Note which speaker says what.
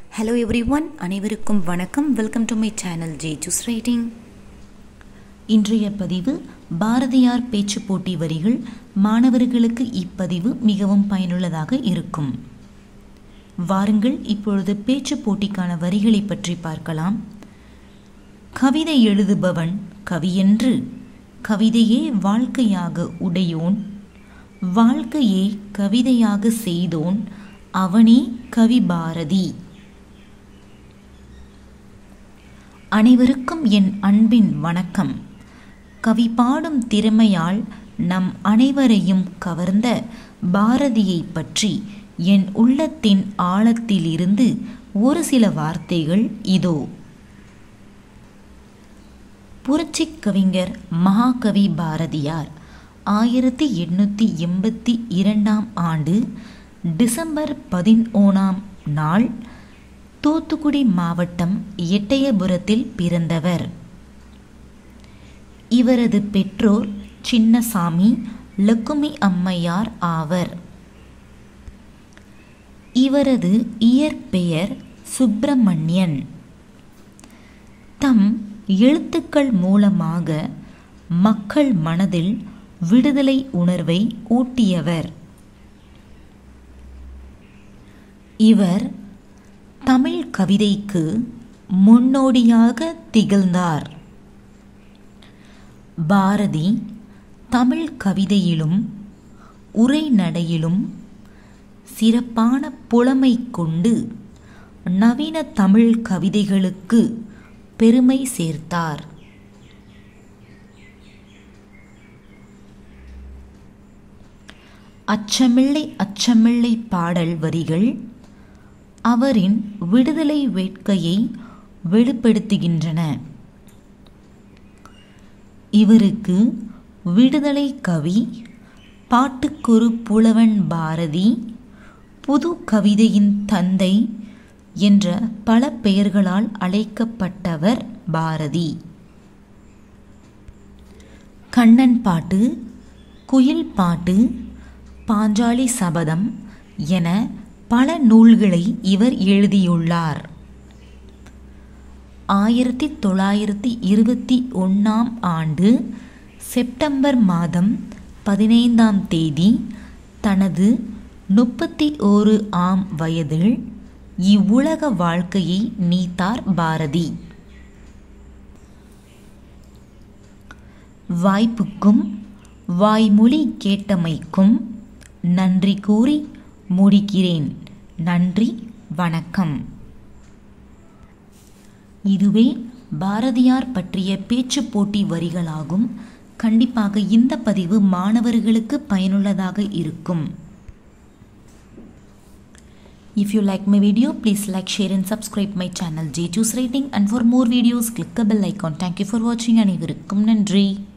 Speaker 1: Hello every everyone அனைவருக்கும் வணக்கம் welcome to my channel ஜே சூஸ் ரைட்டிங் இன்றைய பதிவு பாரதியார் பேச்சு போட்டி வரிகள் மாணவர்களுக்கு இப்பதிவு மிகவும் பயனுள்ளதாக இருக்கும் வாருங்கள் இப்பொழுது பேச்சு போட்டிக்கான வரிகளை பற்றி பார்க்கலாம் கவிதை எழுதுபவன் கவியென்று கவிதையே வாழ்க்கையாக உடையோன் வாழ்க்கையே கவிதையாக செய்தோன் அவனே கவி பாரதி அனைவருக்கும் என் அன்பின் வணக்கம் கவி பாடும் திறமையால் நம் அனைவரையும் கவர்ந்த பாரதியை பற்றி என் உள்ளத்தின் ஆழத்திலிருந்து ஒரு சில வார்த்தைகள் இதோ புரட்சிக் கவிஞர் மகாகவி பாரதியார் ஆயிரத்தி எண்ணூற்றி எண்பத்தி இரண்டாம் ஆண்டு டிசம்பர் பதினோனாம் நாள் தூத்துக்குடி மாவட்டம் எட்டயபுரத்தில் பிறந்தவர் இவரது பெற்றோர் சின்னசாமி லக்குமி அம்மையார் ஆவர் இவரது இயற்பெயர் சுப்பிரமணியன் தம் எழுத்துக்கள் மூலமாக மக்கள் மனதில் விடுதலை உணர்வை ஊட்டியவர் இவர் தமிழ் கவிதைக்கு முன்னோடியாக திகழ்ந்தார் பாரதி தமிழ் கவிதையிலும் உரைநடையிலும் சிறப்பான புலமை கொண்டு நவீன தமிழ் கவிதைகளுக்கு பெருமை சேர்த்தார் அச்சமில்லை அச்சமில்லை பாடல் வரிகள் அவரின் விடுதலை வேட்கையை வெளிப்படுத்துகின்றன இவருக்கு விடுதலை கவி பாட்டுக்கொரு புலவன் பாரதி புது கவிதையின் தந்தை என்ற பல பெயர்களால் அழைக்கப்பட்டவர் பாரதி கண்ணன் பாட்டு குயில் பாட்டு பாஞ்சாலி சபதம் என பல நூல்களை இவர் எழுதியுள்ளார் ஆயிரத்தி தொள்ளாயிரத்தி இருபத்தி ஒன்றாம் ஆண்டு செப்டம்பர் மாதம் பதினைந்தாம் தேதி தனது முப்பத்தி ஓரு ஆம் வயதில் இவ்வுலக வாழ்க்கையை நீத்தார் பாரதி வாய்ப்புக்கும் வாய்மொழி கேட்டமைக்கும் நன்றி கூறி முடிக்கிறேன் நன்றி வணக்கம் இதுவே பாரதியார் பற்றிய பேச்சு போட்டி வரிகளாகும் கண்டிப்பாக இந்த பதிவு மாணவர்களுக்கு பயனுள்ளதாக இருக்கும் If you like my video, please like, share and subscribe my channel J Choose Rating and for more videos click the bell icon. Thank you for watching அனைவருக்கும் நன்றி